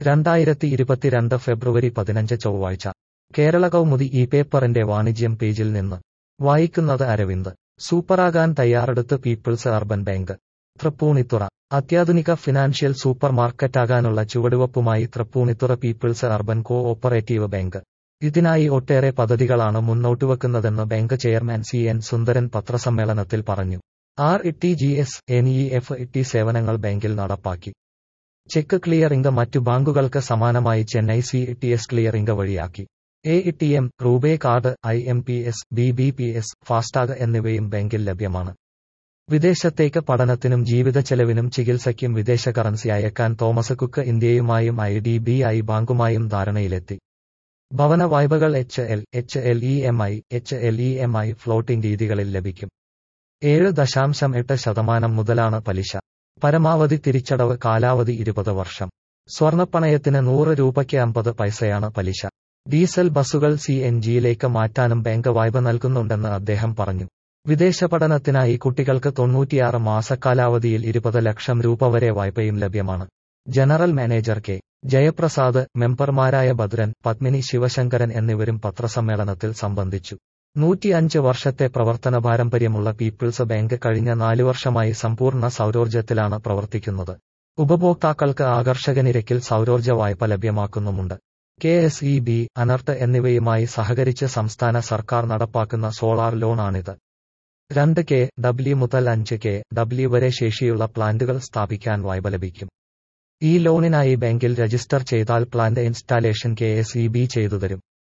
രണ്ടായിരത്തി ഇരുപത്തിരണ്ട് ഫെബ്രുവരി പതിനഞ്ച് ചൊവ്വാഴ്ച കേരള കൗമുദി ഈ പേപ്പറിന്റെ വാണിജ്യം പേജിൽ നിന്ന് വായിക്കുന്നത് അരവിന്ദ് സൂപ്പറാകാൻ തയ്യാറെടുത്ത് പീപ്പിൾസ് അർബൻ ബാങ്ക് തൃപ്പൂണിത്തുറ അത്യാധുനിക ഫിനാൻഷ്യൽ സൂപ്പർ മാർക്കറ്റാകാനുള്ള ചുവടുവപ്പുമായി Tripunithura People's urban co operative bank ഇതിനായി ഒട്ടേറെ പദ്ധതികളാണ് മുന്നോട്ടുവെക്കുന്നതെന്ന് bank chairman C N Sundaran പത്രസമ്മേളനത്തിൽ പറഞ്ഞു R E T G S N E F T സേവനങ്ങൾ ബാങ്കിൽ നടപ്പാക്കി ചെക്ക് ക്ലിയറിംഗ് മറ്റു ബാങ്കുകൾക്ക് സമാനമായി Chennai C T S clearing വഴിയാക്കി A E T M RuPay card I M P S B B P S FASTag എന്നിവയും ബാങ്കിൽ ലഭ്യമാണ് വിദേശത്തേക്ക് പഠനത്തിനും ജീവിത ചെലവിനും ചികിത്സയ്ക്കും വിദേശ കറൻസി അയക്കാൻ തോമസ് കുക്ക് ഇന്ത്യയുമായും ഐ ഡി ബി ഐ ബാങ്കുമായും ധാരണയിലെത്തി ഭവന വായ്പകൾ H L H L E M I H L E M I floating രീതികളിൽ ലഭിക്കും ഏഴ് ദശാംശം എട്ട് ശതമാനം മുതലാണ് പലിശ പരമാവധി തിരിച്ചടവ് കാലാവധി ഇരുപത് വർഷം സ്വർണപ്പണയത്തിന് നൂറ് രൂപയ്ക്ക് അമ്പത് പൈസയാണ് പലിശ ഡീസൽ ബസ്സുകൾ സി എൻ ജിയിലേക്ക് മാറ്റാനും ബാങ്ക് വായ്പ നൽകുന്നുണ്ടെന്ന് അദ്ദേഹം പറഞ്ഞു വിദേശ പഠനത്തിനായി കുട്ടികൾക്ക് തൊണ്ണൂറ്റിയാറ് മാസക്കാലാവധിയിൽ ഇരുപത് ലക്ഷം രൂപ വരെ വായ്പയും ലഭ്യമാണ് ജനറൽ മാനേജർ കെ ജയപ്രസാദ് മെമ്പർമാരായ ഭദ്രൻ പത്മിനി ശിവശങ്കരൻ എന്നിവരും പത്രസമ്മേളനത്തിൽ സംബന്ധിച്ചു നൂറ്റിയഞ്ച് വർഷത്തെ പ്രവർത്തന പാരമ്പര്യമുള്ള പീപ്പിൾസ് ബാങ്ക് കഴിഞ്ഞ നാലു വർഷമായി സമ്പൂർണ്ണ സൗരോർജ്ജത്തിലാണ് പ്രവർത്തിക്കുന്നത് ഉപഭോക്താക്കൾക്ക് ആകർഷക നിരക്കിൽ സൗരോർജ്ജ വായ്പ ലഭ്യമാക്കുന്നുമുണ്ട് K S E B ANERT എന്നിവയുമായി സഹകരിച്ച് സംസ്ഥാന സർക്കാർ നടപ്പാക്കുന്ന സോളാർ ലോണാണിത് രണ്ട് കെ ഡബ്ല്യു മുതൽ അഞ്ച് കെ ഡബ്ല്യു വരെ ശേഷിയുള്ള പ്ലാന്റുകൾ സ്ഥാപിക്കാൻ വായ്പ ലഭിക്കും ഈ ലോണിനായി ബാങ്കിൽ രജിസ്റ്റർ ചെയ്താൽ plant installation K S E B ചെയ്തുതരും